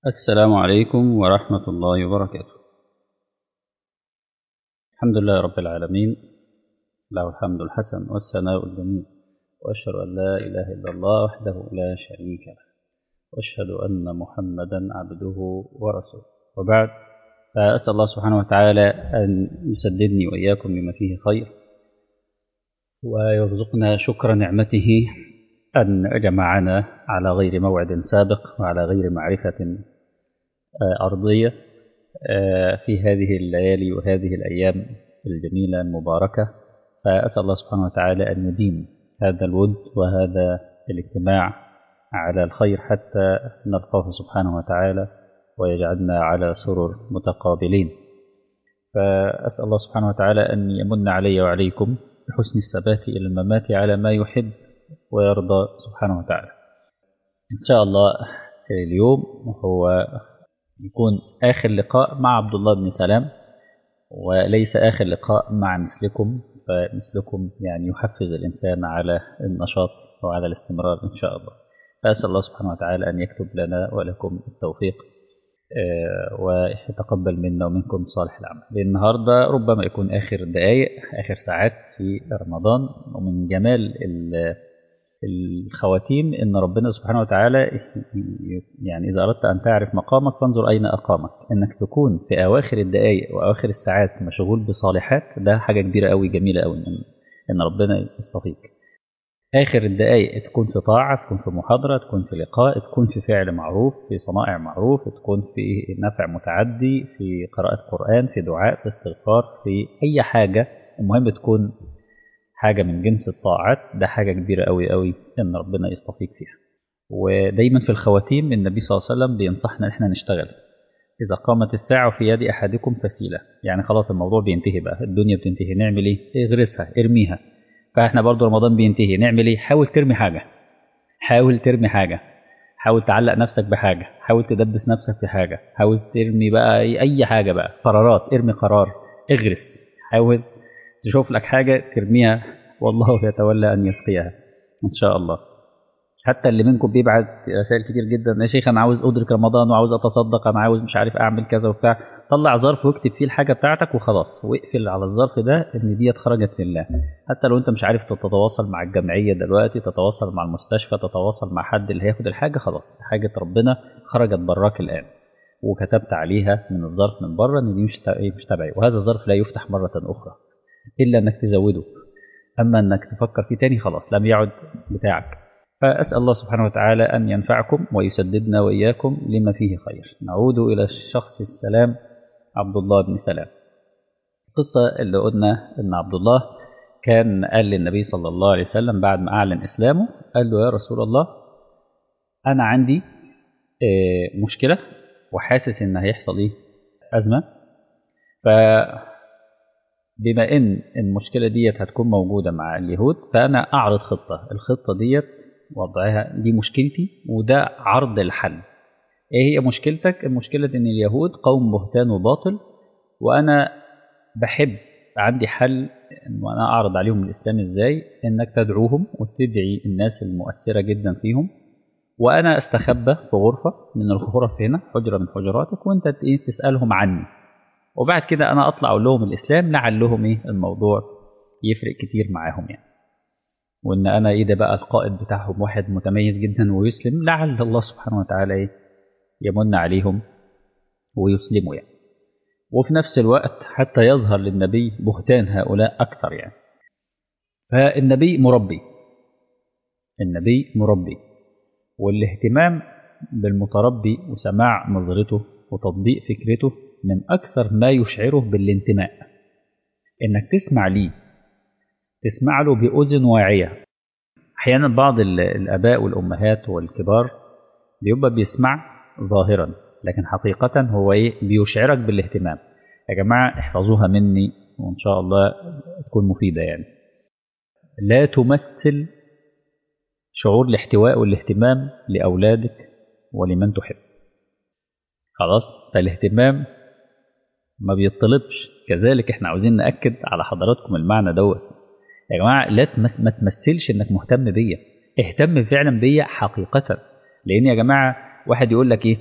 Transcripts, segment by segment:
السلام عليكم ورحمة الله وبركاته الحمد لله رب العالمين له الحمد الحسن والثناء الجميل وأشهد أن لا إله إلا الله وحده لا شريك له وأشهد أن محمدا عبده ورسوله وبعد فأسأل الله سبحانه وتعالى أن يسددني وإياكم لما فيه خير ويرزقنا شكر نعمته أن جمعنا على غير موعد سابق وعلى غير معرفة أرضية في هذه الليالي وهذه الأيام الجميلة المباركة فأسأل الله سبحانه وتعالى أن يديم هذا الود وهذا الاجتماع على الخير حتى نلقاه سبحانه وتعالى ويجعلنا على سرر متقابلين فأسأل الله سبحانه وتعالى أن يمن علي وعليكم بحسن الثبات إلى الممات على ما يحب ويرضى سبحانه وتعالى إن شاء الله اليوم هو يكون آخر لقاء مع عبد الله بن سلام وليس آخر لقاء مع مثلكم فمثلكم يعني يحفز الإنسان على النشاط وعلى الاستمرار إن شاء الله فأسأل الله سبحانه وتعالى أن يكتب لنا ولكم التوفيق ويتقبل منا ومنكم صالح العمل لأن النهاردة ربما يكون آخر دقائق آخر ساعات في رمضان ومن جمال الخواتيم ان ربنا سبحانه وتعالى يعني اذا اردت ان تعرف مقامك فانظر اين اقامك انك تكون في اواخر الدقائق واواخر الساعات مشغول بصالحات ده حاجه كبيره قوي جميله قوي ان, إن ربنا يصطفيك اخر الدقائق تكون في طاعه تكون في محاضره تكون في لقاء تكون في فعل معروف في صنائع معروف تكون في نفع متعدي في قراءه قران في دعاء في استغفار في اي حاجه المهم تكون حاجة من جنس الطاعات ده حاجة كبيرة قوي قوي إن ربنا يصطفيك فيها ودايما في الخواتيم النبي صلى الله عليه وسلم بينصحنا إن احنا نشتغل إذا قامت الساعة في يد أحدكم فسيلة يعني خلاص الموضوع بينتهي بقى الدنيا بتنتهي نعمل إيه اغرسها ارميها فإحنا برضو رمضان بينتهي نعمل إيه حاول ترمي حاجة حاول ترمي حاجة حاول تعلق نفسك بحاجة حاول تدبس نفسك في حاجة حاول ترمي بقى أي حاجة بقى قرارات ارمي قرار اغرس حاول تشوف لك حاجة ترميها والله يتولى أن يسقيها إن شاء الله حتى اللي منكم بيبعت رسائل كتير جدا يا شيخ أنا عاوز أدرك رمضان وعاوز أتصدق أنا عاوز مش عارف أعمل كذا وبتاع طلع ظرف واكتب فيه الحاجة بتاعتك وخلاص واقفل على الظرف ده إن ديت خرجت لله حتى لو أنت مش عارف تتواصل مع الجمعية دلوقتي تتواصل مع المستشفى تتواصل مع حد اللي هياخد الحاجة خلاص حاجة ربنا خرجت براك الآن وكتبت عليها من الظرف من بره إن دي مش تبعي وهذا الظرف لا يفتح مرة أخرى إلا أنك تزوده أما أنك تفكر فيه تاني خلاص لم يعد بتاعك فأسأل الله سبحانه وتعالى أن ينفعكم ويسددنا وإياكم لما فيه خير نعود إلى الشخص السلام عبد الله بن سلام القصة اللي قلنا أن عبد الله كان قال للنبي صلى الله عليه وسلم بعد ما أعلن إسلامه قال له يا رسول الله أنا عندي مشكلة وحاسس إن هيحصل إيه أزمة ف بما ان المشكله ديت هتكون موجوده مع اليهود فانا اعرض خطه الخطه ديت وضعها دي مشكلتي وده عرض الحل ايه هي مشكلتك المشكله ان اليهود قوم بهتان وباطل وانا بحب عندي حل وانا اعرض عليهم الاسلام ازاي انك تدعوهم وتدعي الناس المؤثره جدا فيهم وانا استخبى في غرفه من الغرف هنا حجره من حجراتك وانت تسالهم عني وبعد كده انا اطلع اقول لهم الاسلام لعلهم ايه الموضوع يفرق كتير معاهم يعني وان انا ايه ده بقى القائد بتاعهم واحد متميز جدا ويسلم لعل الله سبحانه وتعالى ايه يمن عليهم ويسلموا يعني وفي نفس الوقت حتى يظهر للنبي بهتان هؤلاء اكثر يعني فالنبي مربي النبي مربي والاهتمام بالمتربي وسماع نظرته وتطبيق فكرته من أكثر ما يشعره بالانتماء إنك تسمع ليه تسمع له بأذن واعية أحيانا بعض الآباء والأمهات والكبار بيبقى بيسمع ظاهرا لكن حقيقة هو إيه بيشعرك بالاهتمام يا جماعة احفظوها مني وإن شاء الله تكون مفيدة يعني لا تمثل شعور الاحتواء والاهتمام لأولادك ولمن تحب خلاص فالاهتمام ما بيطلبش كذلك احنا عاوزين ناكد على حضراتكم المعنى دوت يا جماعه لا تمس ما تمثلش انك مهتم بيا اهتم فعلا بيا حقيقه لان يا جماعه واحد يقول لك ايه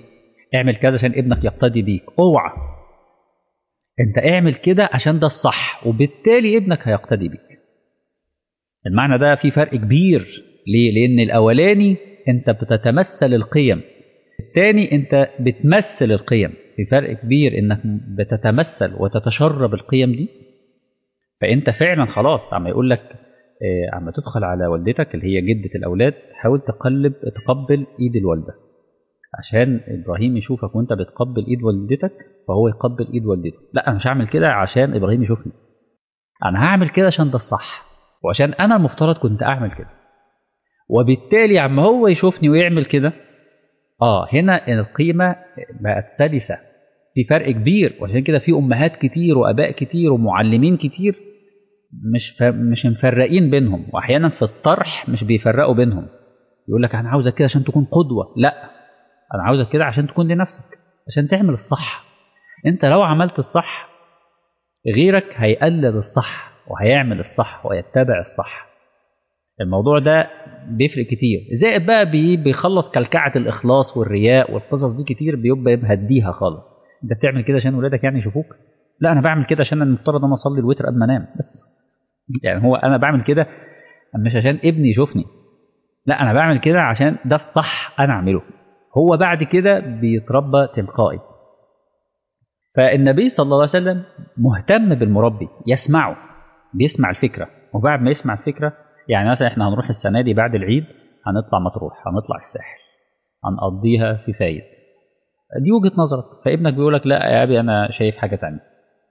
اعمل كذا عشان ابنك يقتدي بيك اوعى انت اعمل كده عشان ده الصح وبالتالي ابنك هيقتدي بيك المعنى ده في فرق كبير ليه لان الاولاني انت بتتمثل القيم الثاني انت بتمثل القيم في فرق كبير انك بتتمثل وتتشرب القيم دي فانت فعلا خلاص عم يقول لك آه، عم تدخل على والدتك اللي هي جدة الأولاد حاول تقلب تقبل إيد الوالدة عشان إبراهيم يشوفك وأنت بتقبل إيد والدتك فهو يقبل إيد والدته لا أنا مش هعمل كده عشان إبراهيم يشوفني أنا هعمل كده عشان ده الصح وعشان أنا المفترض كنت أعمل كده وبالتالي عما هو يشوفني ويعمل كده آه هنا القيمة بقت سلسة في فرق كبير وعشان كده في أمهات كتير وآباء كتير ومعلمين كتير مش ف... مش مفرقين بينهم واحيانا في الطرح مش بيفرقوا بينهم يقول لك انا عاوزك كده عشان تكون قدوه لا انا عاوزك كده عشان تكون لنفسك عشان تعمل الصح انت لو عملت الصح غيرك هيقلد الصح وهيعمل الصح ويتبع الصح الموضوع ده بيفرق كتير زائد بقى بي بيخلص كلكعه الاخلاص والرياء والقصص دي كتير بيبقى مهديها خالص انت بتعمل كده عشان ولادك يعني يشوفوك لا انا بعمل كده عشان المفترض انا اصلي الوتر قبل ما انام بس يعني هو انا بعمل كده مش عشان ابني يشوفني لا انا بعمل كده عشان ده الصح انا اعمله هو بعد كده بيتربى تلقائي فالنبي صلى الله عليه وسلم مهتم بالمربي يسمعه بيسمع الفكره وبعد ما يسمع الفكره يعني مثلا احنا هنروح السنه دي بعد العيد هنطلع مطروح هنطلع الساحل هنقضيها في فايد دي وجهه نظرك فابنك بيقول لك لا يا ابي انا شايف حاجه تانية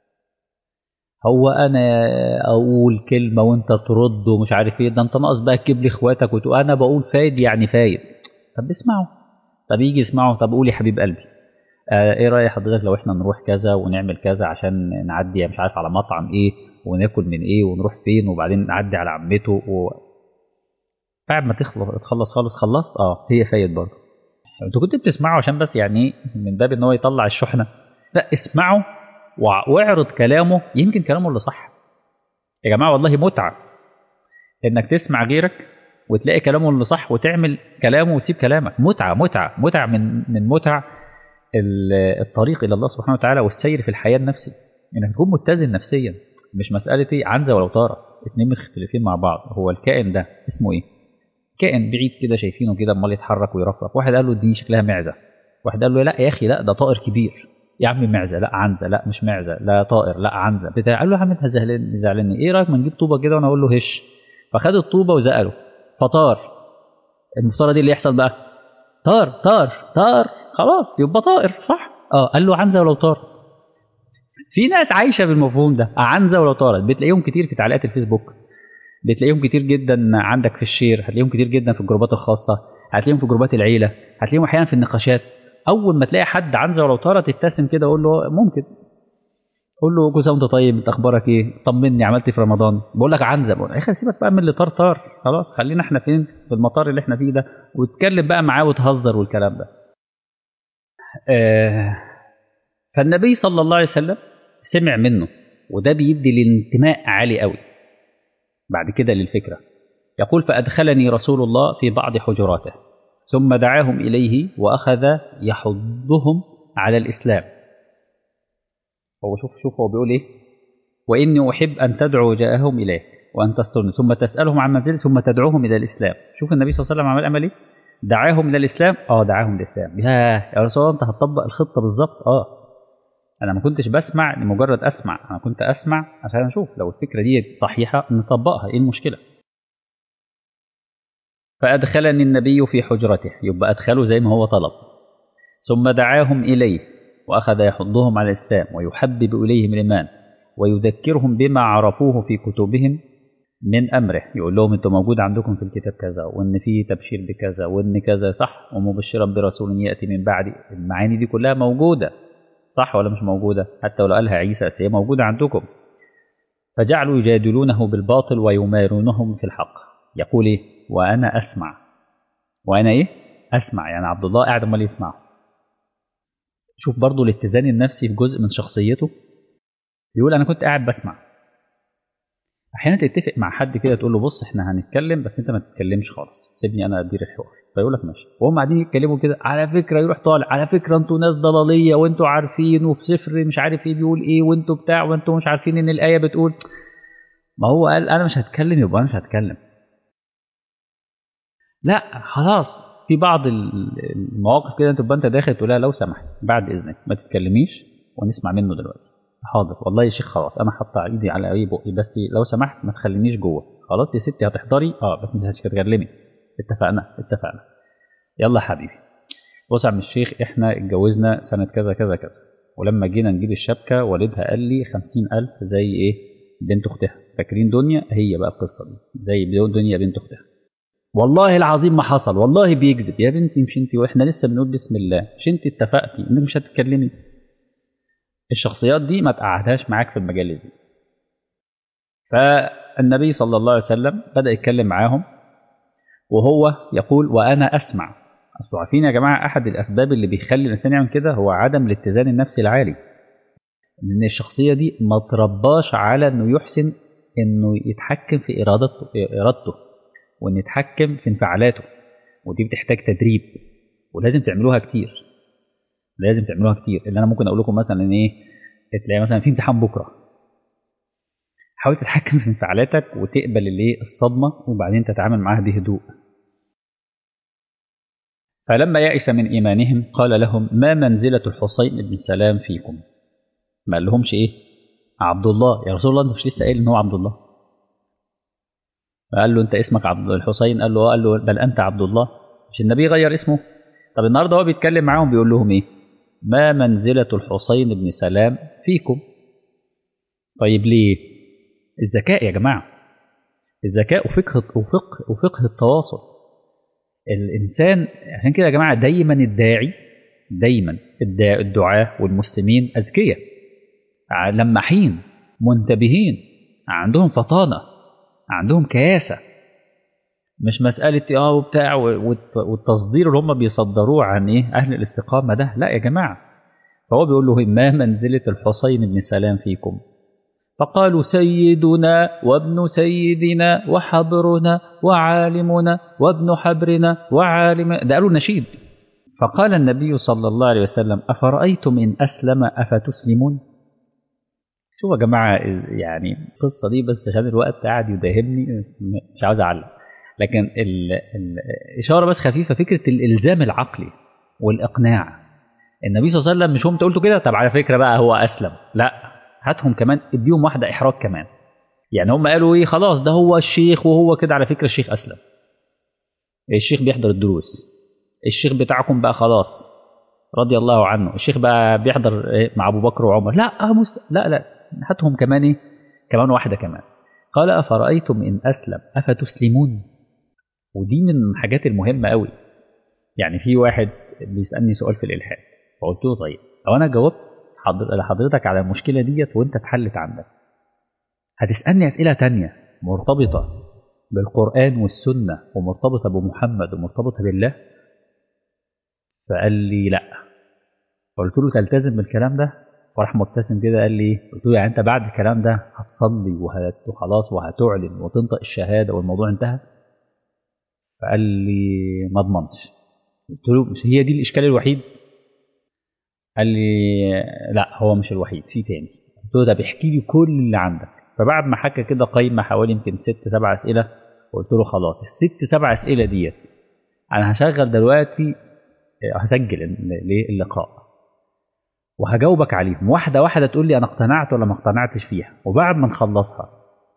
هو انا اقول كلمه وانت ترد ومش عارف ايه ده انت ناقص بقى تجيب لي اخواتك وتقول انا بقول فايد يعني فايد طب اسمعوا طب يجي يسمعوا طب قول يا حبيب قلبي آه ايه راي حضرتك لو احنا نروح كذا ونعمل كذا عشان نعدي مش عارف على مطعم ايه وناكل من ايه ونروح فين وبعدين نعدي على عمته و... بعد ما تخلص تخلص خالص خلصت اه هي فايد برضه انتوا كنتوا بتسمعوا عشان بس يعني من باب ان هو يطلع الشحنه لا اسمعوا واعرض كلامه يمكن كلامه اللي صح يا جماعه والله متعه انك تسمع غيرك وتلاقي كلامه اللي صح وتعمل كلامه وتسيب كلامك متعه متعه متعه من من متع الطريق الى الله سبحانه وتعالى والسير في الحياه النفسي انك تكون متزن نفسيا مش مساله ايه عنزه ولو طاره اتنين مختلفين مع بعض هو الكائن ده اسمه ايه كائن بعيد كده شايفينه كده امال يتحرك ويرفرف واحد قال له دي شكلها معزه واحد قال له لا يا اخي لا ده طائر كبير يا عم معزه لا عنزه لا مش معزه لا طائر لا عنزه بتاع قال له يا عم انت زعلان زعلاني ايه رايك ما نجيب طوبه كده وانا اقول له هش فخد الطوبه وزقله فطار المفترض ايه اللي يحصل بقى طار طار طار خلاص يبقى طائر صح اه قال له عنزه ولو طارت في ناس عايشه بالمفهوم ده عنزه ولو طارت بتلاقيهم كتير في تعليقات الفيسبوك بتلاقيهم كتير جدا عندك في الشير هتلاقيهم كتير جدا في الجروبات الخاصه هتلاقيهم في جروبات العيله هتلاقيهم احيانا في النقاشات اول ما تلاقي حد عنزه ولو طارت تبتسم كده وقول له ممكن قول له كل سنه وانت طيب انت اخبارك ايه طمني عملت ايه في رمضان بقول لك عنزه بقول يا اخي سيبك بقى من اللي طار طار خلاص خلينا احنا فين في المطار اللي احنا فيه ده وتتكلم بقى معاه وتهزر والكلام ده آه فالنبي صلى الله عليه وسلم سمع منه وده بيدي الانتماء عالي قوي بعد كده للفكره يقول فادخلني رسول الله في بعض حجراته ثم دعاهم اليه واخذ يحضهم على الاسلام هو شوف شوف هو بيقول ايه واني احب ان تدعو جاءهم اليه وان تسترني ثم تسالهم عن منزل ثم تدعوهم الى الاسلام شوف النبي صلى الله عليه وسلم عمل عمل ايه دعاهم الى الاسلام اه دعاهم للاسلام يا يا رسول الله انت هتطبق الخطه بالظبط اه انا ما كنتش بسمع لمجرد اسمع انا كنت اسمع عشان اشوف لو الفكره دي صحيحه نطبقها ايه المشكله فادخلني النبي في حجرته يبقى ادخله زي ما هو طلب ثم دعاهم اليه واخذ يحضهم على الاسلام ويحبب اليهم الايمان ويذكرهم بما عرفوه في كتبهم من امره يقول لهم انتم موجود عندكم في الكتاب كذا وان في تبشير بكذا وان كذا صح ومبشرا برسول ياتي من بعدي المعاني دي كلها موجوده صح ولا مش موجوده حتى ولو قالها عيسى بس هي موجوده عندكم فجعلوا يجادلونه بالباطل ويمارونهم في الحق يقول ايه وانا اسمع وانا ايه اسمع يعني عبد الله قاعد امال يسمع شوف برضه الاتزان النفسي في جزء من شخصيته يقول انا كنت قاعد بسمع احيانا تتفق مع حد كده تقول له بص احنا هنتكلم بس انت ما تتكلمش خالص سيبني انا ادير الحوار فيقول لك ماشي وهم قاعدين يتكلموا كده على فكره يروح طالع على فكره انتوا ناس ضلاليه وانتوا عارفين وفي سفر مش عارف ايه بيقول ايه وانتوا بتاع وانتوا مش عارفين ان الايه بتقول ما هو قال انا مش هتكلم يبقى انا مش هتكلم لا خلاص في بعض المواقف كده تبقى انت داخل تقول لها لو سمحت بعد اذنك ما تتكلميش ونسمع منه دلوقتي حاضر والله يا شيخ خلاص انا حاطه ايدي على اي بقي بس لو سمحت ما تخلينيش جوه خلاص يا ستي هتحضري اه بس مش هتتكلمي اتفقنا اتفقنا يلا يا حبيبي بص يا عم الشيخ احنا اتجوزنا سنة كذا كذا كذا ولما جينا نجيب الشبكة والدها قال لي خمسين ألف زي ايه بنت أختها فاكرين دنيا هي بقى القصة دي زي دنيا بنت أختها والله العظيم ما حصل والله بيكذب يا بنتي مش انت واحنا لسه بنقول بسم الله مش انت اتفقتي انك مش هتتكلمي الشخصيات دي ما تقعدهاش معاك في المجال دي فالنبي صلى الله عليه وسلم بدأ يتكلم معاهم وهو يقول وأنا أسمع أصل عارفين يا جماعة أحد الأسباب اللي بيخلي الإنسان يعمل كده هو عدم الاتزان النفسي العالي إن الشخصية دي ما ترباش على إنه يحسن إنه يتحكم في إرادته إرادته وإن يتحكم في انفعالاته ودي بتحتاج تدريب ولازم تعملوها كتير لازم تعملوها كتير اللي أنا ممكن أقول لكم مثلا إن إيه تلاقي مثلا في امتحان بكرة حاول تتحكم في انفعالاتك وتقبل الايه الصدمه وبعدين تتعامل معاها بهدوء فلما يئس من ايمانهم قال لهم ما منزله الحسين بن سلام فيكم ما قال لهمش ايه عبد الله يا رسول الله انت مش لسه قايل ان هو عبد الله فقال له انت اسمك عبد الحسين قال له قال له بل انت عبد الله مش النبي غير اسمه طب النهارده هو بيتكلم معاهم بيقول لهم ايه ما منزله الحسين بن سلام فيكم طيب ليه الذكاء يا جماعة الذكاء وفقه وفقه وفقه التواصل الإنسان عشان كده يا جماعة دايما الداعي دايما الدعاة والمسلمين أذكياء لماحين منتبهين عندهم فطانة عندهم كياسة مش مسألة اه وبتاع والتصدير اللي هم بيصدروه عن ايه أهل الاستقامة ده لا يا جماعة فهو بيقول له ما منزلة الحسين بن سلام فيكم فقالوا سيدنا وابن سيدنا وحبرنا وعالمنا وابن حبرنا وعالم ده قالوا نشيد فقال النبي صلى الله عليه وسلم أفرأيتم إن أسلم أفتسلمون شوفوا يا جماعة يعني القصة دي بس عشان الوقت قاعد يداهمني مش عاوز أعلق لكن ال ال إشارة بس خفيفة فكرة الإلزام العقلي والإقناع النبي صلى الله عليه وسلم مش هم قلتوا كده طب على فكرة بقى هو أسلم لا هاتهم كمان اديهم واحده احراج كمان يعني هم قالوا ايه خلاص ده هو الشيخ وهو كده على فكره الشيخ اسلم الشيخ بيحضر الدروس الشيخ بتاعكم بقى خلاص رضي الله عنه الشيخ بقى بيحضر مع ابو بكر وعمر لا مست... لا لا هاتهم كمان ايه كمان واحده كمان قال افرايتم ان اسلم افتسلمون ودي من الحاجات المهمه قوي يعني في واحد بيسالني سؤال في الالحاد فقلت له طيب لو انا جاوبت لحضرتك على المشكلة ديت وانت اتحلت عندك هتسألني أسئلة تانية مرتبطة بالقرآن والسنة ومرتبطة بمحمد ومرتبطة بالله فقال لي لا قلت له تلتزم بالكلام ده فراح مبتسم كده قال لي قلت له يعني انت بعد الكلام ده هتصلي وخلاص وهتعلن وتنطق الشهاده والموضوع انتهى فقال لي ما اضمنش قلت له مش هي دي الاشكال الوحيد قال لي لا هو مش الوحيد في تاني قلت له ده بيحكي لي كل اللي عندك فبعد ما حكى كده قايمه حوالي يمكن ست سبع اسئله قلت له خلاص الست سبع اسئله ديت انا هشغل دلوقتي هسجل اللقاء وهجاوبك عليهم واحده واحده تقول لي انا اقتنعت ولا ما اقتنعتش فيها وبعد ما نخلصها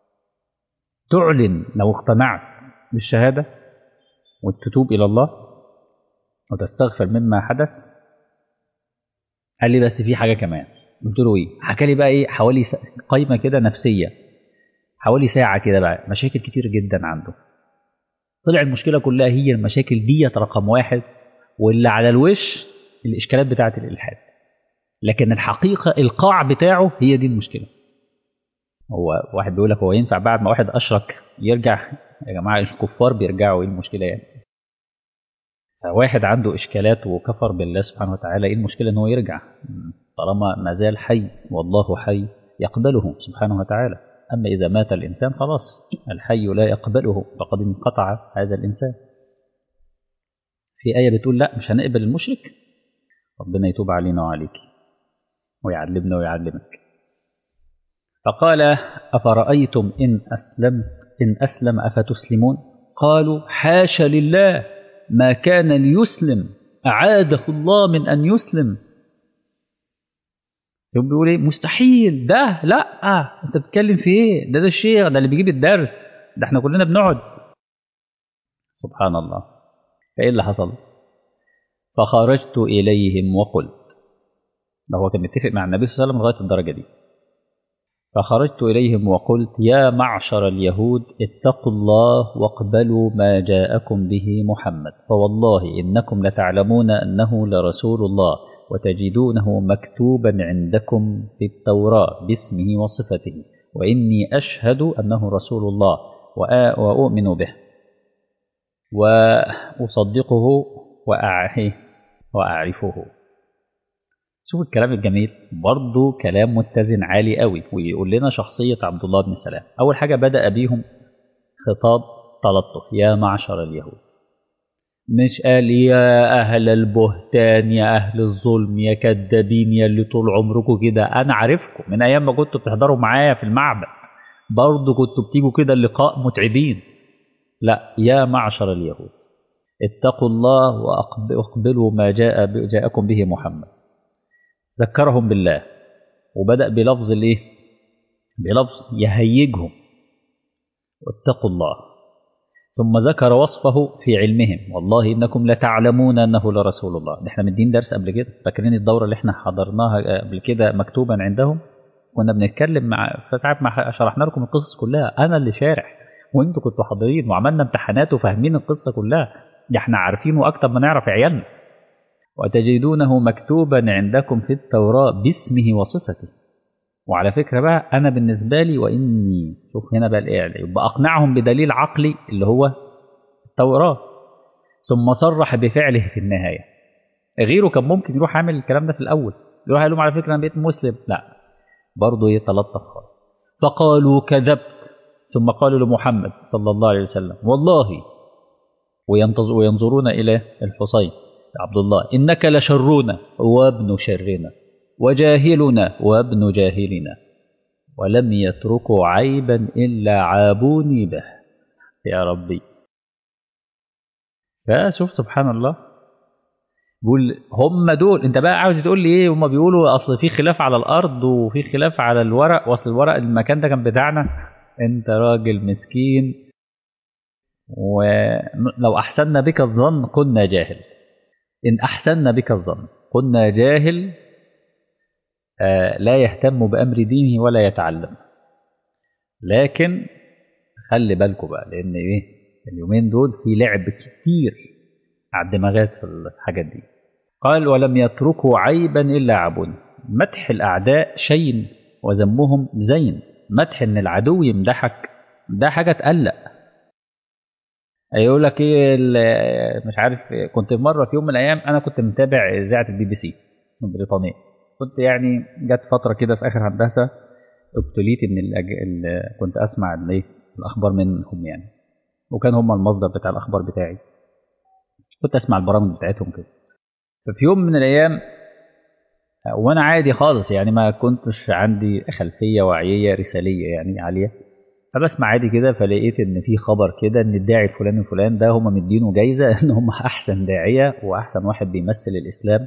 تعلن لو اقتنعت بالشهاده وتتوب الى الله وتستغفر مما حدث قال لي بس في حاجه كمان قلت له ايه حكى لي بقى ايه حوالي قايمه كده نفسيه حوالي ساعه كده بقى مشاكل كتير جدا عنده طلع المشكله كلها هي المشاكل ديت رقم واحد واللي على الوش الاشكالات بتاعه الالحاد لكن الحقيقه القاع بتاعه هي دي المشكله هو واحد بيقول لك هو ينفع بعد ما واحد اشرك يرجع يا جماعه الكفار بيرجعوا ايه المشكله يعني واحد عنده اشكالات وكفر بالله سبحانه وتعالى ايه المشكله ان هو يرجع طالما ما زال حي والله حي يقبله سبحانه وتعالى أما إذا مات الإنسان خلاص الحي لا يقبله فقد انقطع هذا الإنسان في آية بتقول لا مش هنقبل المشرك ربنا يتوب علينا وعليك ويعلمنا ويعلمك فقال أفرأيتم إن أسلمت إن أسلم أفتسلمون قالوا حاش لله ما كان ليسلم أعاده الله من أن يسلم يوم بيقول ايه مستحيل ده لا انت بتتكلم في ايه ده ده الشيخ ده اللي بيجيب الدرس ده احنا كلنا بنقعد سبحان الله فايه اللي حصل فخرجت اليهم وقلت ده هو كان متفق مع النبي صلى الله عليه وسلم لغايه الدرجه دي فخرجت اليهم وقلت يا معشر اليهود اتقوا الله واقبلوا ما جاءكم به محمد فوالله انكم لتعلمون انه لرسول الله وتجدونه مكتوبا عندكم في التوراة باسمه وصفته وإني أشهد أنه رسول الله وأؤمن به وأصدقه وأعرفه شوف الكلام الجميل برضه كلام متزن عالي قوي ويقول لنا شخصية عبد الله بن سلام أول حاجة بدأ بيهم خطاب تلطف يا معشر اليهود مش قال يا أهل البهتان يا أهل الظلم يا كذابين يا اللي طول عمركم كده أنا عارفكم من أيام ما كنتوا بتحضروا معايا في المعبد برضه كنتوا بتيجوا كده اللقاء متعبين لا يا معشر اليهود اتقوا الله واقبلوا ما جاء جاءكم به محمد ذكرهم بالله وبدأ بلفظ الايه بلفظ يهيجهم واتقوا الله ثم ذكر وصفه في علمهم والله انكم لتعلمون انه لرسول الله ده احنا مدين درس قبل كده فاكرين الدوره اللي احنا حضرناها قبل كده مكتوبا عندهم كنا بنتكلم مع فساعات ما شرحنا لكم القصص كلها انا اللي شارح وانتوا كنتوا حاضرين وعملنا امتحانات وفاهمين القصه كلها ده احنا عارفينه اكتر ما نعرف عيالنا وتجدونه مكتوبا عندكم في التوراه باسمه وصفته وعلى فكرة بقى أنا بالنسبة لي وإني شوف هنا بقى الإعلى يبقى أقنعهم بدليل عقلي اللي هو التوراة ثم صرح بفعله في النهاية غيره كان ممكن يروح عامل الكلام ده في الأول يروح يقول لهم على فكرة أنا بقيت مسلم لا برضه يتلطف خالص فقالوا كذبت ثم قالوا لمحمد صلى الله عليه وسلم والله وينظرون إلى الحسين عبد الله إنك لشرنا وابن شرنا وجاهلنا وابن جاهلنا ولم يتركوا عيبا إلا عابوني به يا ربي فشوف سبحان الله بيقول هم دول انت بقى عاوز تقول لي ايه هم بيقولوا اصل في خلاف على الارض وفي خلاف على الورق واصل الورق المكان ده كان بتاعنا انت راجل مسكين ولو احسننا بك الظن كنا جاهل ان احسننا بك الظن كنا جاهل لا يهتم بأمر دينه ولا يتعلم لكن خلي بالكم بقى لأن إيه اليومين دول في لعب كتير على الدماغات في الحاجات دي قال ولم يتركوا عيبا إلا عبون مدح الأعداء شين وذمهم زين مدح إن العدو يمدحك ده حاجة تقلق يقول لك ايه مش عارف كنت مره في يوم من الايام انا كنت متابع اذاعه البي بي سي البريطانيه كنت يعني جت فتره كده في اخر هندسه ابتليت ان الأج... ال... كنت اسمع الايه الاخبار منهم يعني وكان هم المصدر بتاع الاخبار بتاعي كنت اسمع البرامج بتاعتهم كده ففي يوم من الايام وانا عادي خالص يعني ما كنتش عندي خلفيه وعييه رساليه يعني عاليه فبسمع عادي كده فلقيت ان في خبر كده ان الداعي الفلاني الفلان ده هم مدينه جايزه ان هم احسن داعيه واحسن واحد بيمثل الاسلام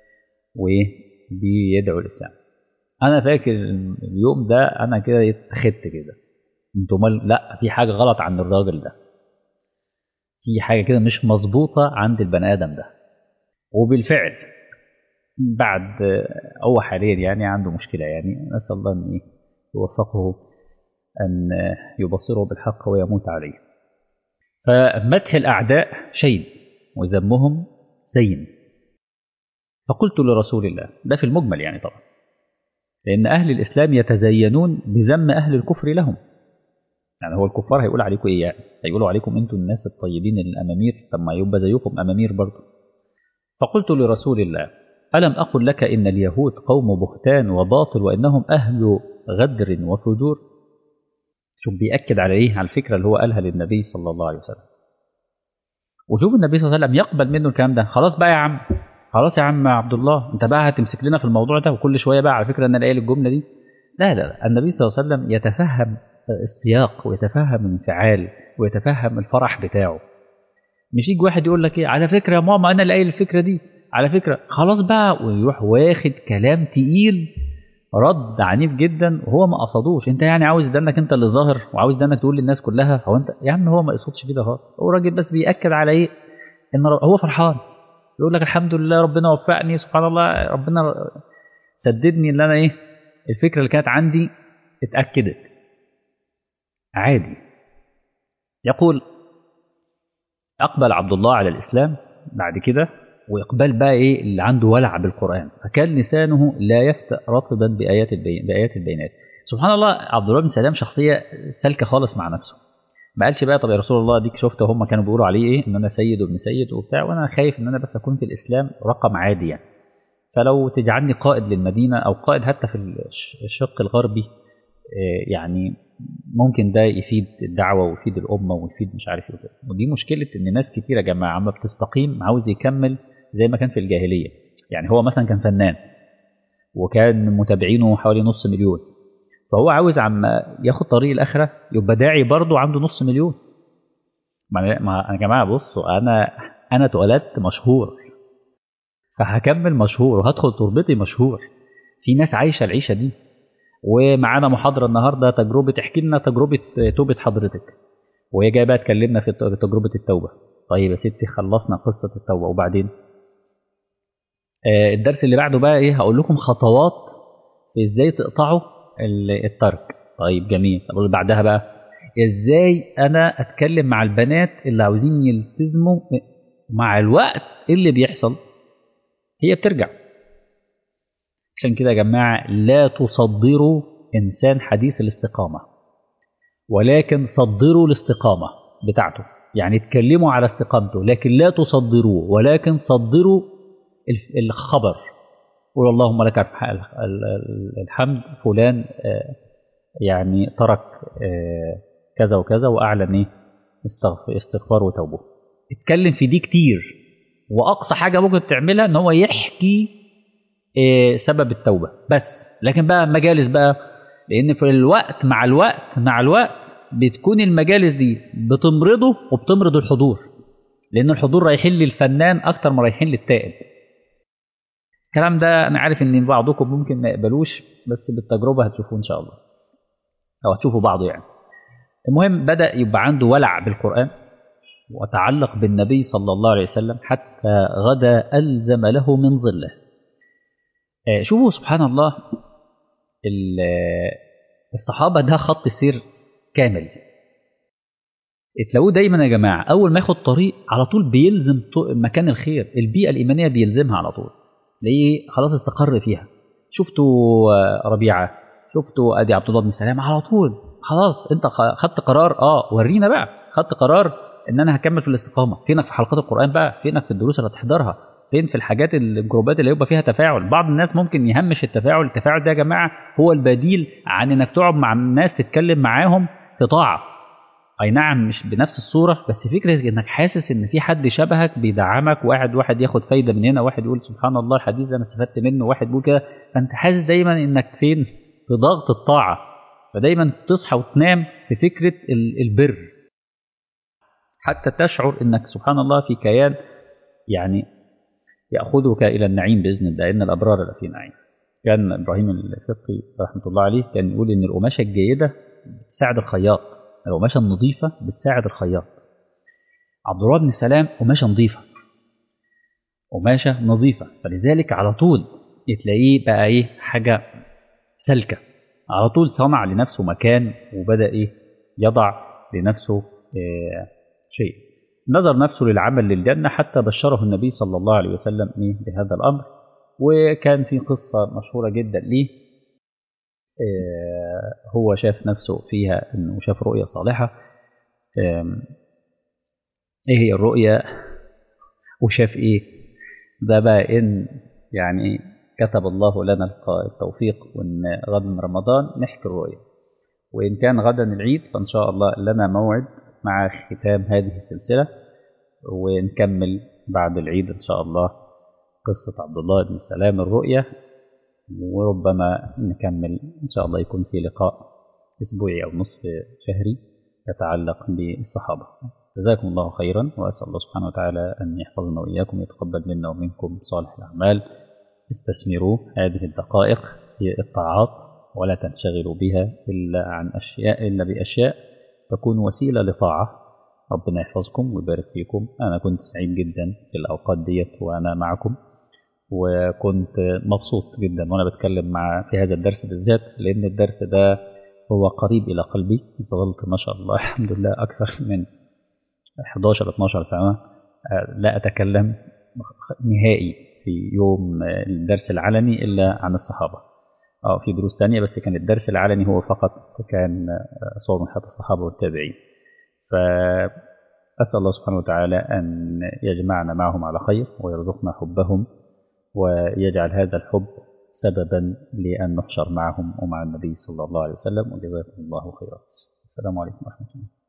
وبيدعو الاسلام انا فاكر اليوم ده انا كده اتخذت كده انتوا مال لا في حاجه غلط عند الراجل ده في حاجه كده مش مظبوطه عند البني ادم ده وبالفعل بعد هو حاليا يعني عنده مشكله يعني نسال الله ان يوفقه أن يبصره بالحق ويموت عليه فمدح الأعداء شيء وذمهم زين فقلت لرسول الله ده في المجمل يعني طبعا لأن أهل الإسلام يتزينون بذم أهل الكفر لهم يعني هو الكفار هيقول عليكم إيه يعني هيقولوا عليكم أنتم الناس الطيبين الأمامير طب ما يبقى زيكم أمامير برضه فقلت لرسول الله ألم أقل لك إن اليهود قوم بهتان وباطل وإنهم أهل غدر وفجور شوف بيأكد على ايه على الفكره اللي هو قالها للنبي صلى الله عليه وسلم وشوف النبي صلى الله عليه وسلم يقبل منه الكلام ده خلاص بقى يا عم خلاص يا عم عبد الله انت بقى هتمسك لنا في الموضوع ده وكل شويه بقى على فكره ان انا قايل الجمله دي لا لا لا النبي صلى الله عليه وسلم يتفهم السياق ويتفهم الانفعال ويتفهم الفرح بتاعه مش يجي واحد يقول لك ايه على فكره يا ماما انا اللي قايل الفكره دي على فكره خلاص بقى ويروح واخد كلام تقيل رد عنيف جدا وهو ما قصدوش انت يعني عاوز ده انك انت اللي ظاهر وعاوز ده انك تقول للناس كلها هو انت يا عم هو ما يقصدش كده خالص هو راجل بس بياكد على ايه ان هو فرحان يقول لك الحمد لله ربنا وفقني سبحان الله ربنا سددني ان انا ايه الفكره اللي كانت عندي اتاكدت عادي يقول اقبل عبد الله على الاسلام بعد كده واقبال بقى ايه اللي عنده ولع بالقران فكان لسانه لا يفتأ رطبا بايات البين بايات البينات سبحان الله عبد الله بن سلام شخصيه سالكه خالص مع نفسه ما قالش بقى طب يا رسول الله ديك شفت هم كانوا بيقولوا عليه ايه ان انا سيد وابن سيد وبتاع وانا خايف ان انا بس اكون في الاسلام رقم عادي يعني فلو تجعلني قائد للمدينه او قائد حتى في الشق الغربي يعني ممكن ده يفيد الدعوه ويفيد الامه ويفيد مش عارف ايه وكده ودي مشكله ان ناس كتير يا جماعه عم بتستقيم عاوز يكمل زي ما كان في الجاهليه يعني هو مثلا كان فنان وكان متابعينه حوالي نص مليون فهو عاوز عم ياخد طريق الاخره يبقى داعي برضه عنده نص مليون ما يا جماعه بصوا انا انا اتولدت مشهور فهكمل مشهور وهدخل تربتي مشهور في ناس عايشه العيشه دي ومعانا محاضره النهارده تجربه احكي لنا تجربه توبه حضرتك وهي جايه بقى تكلمنا في تجربه التوبه طيب يا ستي خلصنا قصه التوبه وبعدين آه الدرس اللي بعده بقى ايه هقول لكم خطوات في ازاي تقطعوا الترك طيب جميل طب اللي بعدها بقى ازاي انا اتكلم مع البنات اللي عاوزين يلتزموا مع الوقت إيه اللي بيحصل هي بترجع عشان كده يا جماعه لا تصدروا انسان حديث الاستقامه ولكن صدروا الاستقامه بتاعته يعني اتكلموا على استقامته لكن لا تصدروه ولكن صدروا الخبر قول اللهم لك الحمد فلان يعني ترك كذا وكذا واعلن ايه استغفار وتوبه اتكلم في دي كتير واقصى حاجه ممكن تعملها ان هو يحكي سبب التوبه بس لكن بقى مجالس بقى لان في الوقت مع الوقت مع الوقت بتكون المجالس دي بتمرضه وبتمرض الحضور لان الحضور رايحين للفنان اكتر ما رايحين للتائب الكلام ده انا عارف ان بعضكم ممكن ما يقبلوش بس بالتجربه هتشوفوه ان شاء الله او هتشوفوا بعضه يعني المهم بدا يبقى عنده ولع بالقران وتعلق بالنبي صلى الله عليه وسلم حتى غدا الزم له من ظله شوفوا سبحان الله الصحابه ده خط سير كامل تلاقوه دايما يا جماعه اول ما ياخد طريق على طول بيلزم مكان الخير البيئه الايمانيه بيلزمها على طول تلاقيه خلاص استقر فيها شفتوا ربيعه شفتوا ادي عبد الله بن سلام على طول خلاص انت خدت قرار اه ورينا بقى خدت قرار ان انا هكمل في الاستقامه فينك في حلقات القران بقى فينك في الدروس اللي هتحضرها فين في الحاجات الجروبات اللي يبقى فيها تفاعل بعض الناس ممكن يهمش التفاعل التفاعل ده يا جماعه هو البديل عن انك تقعد مع الناس تتكلم معاهم في طاعه اي نعم مش بنفس الصوره بس فكره انك حاسس ان في حد شبهك بيدعمك واحد واحد ياخد فايده من هنا واحد يقول سبحان الله الحديث ده انا استفدت منه واحد يقول كده فانت حاسس دايما انك فين في ضغط الطاعه فدايما تصحى وتنام في فكره البر حتى تشعر انك سبحان الله في كيان يعني ياخذك الى النعيم باذن الله ان الابرار لفي نعيم كان ابراهيم الفقي رحمه الله عليه كان يقول ان القماشه الجيده بتساعد الخياط القماشه النظيفه بتساعد الخياط عبد الله بن سلام قماشه نظيفه قماشه نظيفه فلذلك على طول تلاقيه بقى ايه حاجه سلكه على طول صنع لنفسه مكان وبدا ايه يضع لنفسه إيه شيء نظر نفسه للعمل للجنه حتى بشره النبي صلى الله عليه وسلم إيه بهذا الامر وكان في قصه مشهوره جدا ليه هو شاف نفسه فيها انه شاف رؤيه صالحه ايه هي الرؤيه وشاف ايه ده بقى ان يعني كتب الله لنا التوفيق وان غدا من رمضان نحكي الرؤيه وإن كان غدا العيد فإن شاء الله لنا موعد مع ختام هذه السلسلة ونكمل بعد العيد إن شاء الله قصة عبد الله بن سلام الرؤية وربما نكمل إن شاء الله يكون في لقاء أسبوعي أو نصف شهري يتعلق بالصحابة جزاكم الله خيرا وأسأل الله سبحانه وتعالى أن يحفظنا وإياكم يتقبل منا ومنكم صالح الأعمال استثمروا هذه الدقائق في الطاعات ولا تنشغلوا بها إلا عن أشياء إلا بأشياء تكون وسيلة لطاعة ربنا يحفظكم ويبارك فيكم أنا كنت سعيد جدا في الأوقات ديت وأنا معكم وكنت مبسوط جدا وأنا بتكلم مع في هذا الدرس بالذات لأن الدرس ده هو قريب إلى قلبي ظلت ما شاء الله الحمد لله أكثر من 11 12 سنة لا أتكلم نهائي في يوم الدرس العلني إلا عن الصحابة أو في دروس تانية بس كان الدرس العلني هو فقط كان صور من حياة الصحابة والتابعين فأسأل الله سبحانه وتعالى أن يجمعنا معهم على خير ويرزقنا حبهم ويجعل هذا الحب سببا لأن نحشر معهم ومع النبي صلى الله عليه وسلم وجزاكم الله خيرا السلام عليكم ورحمة الله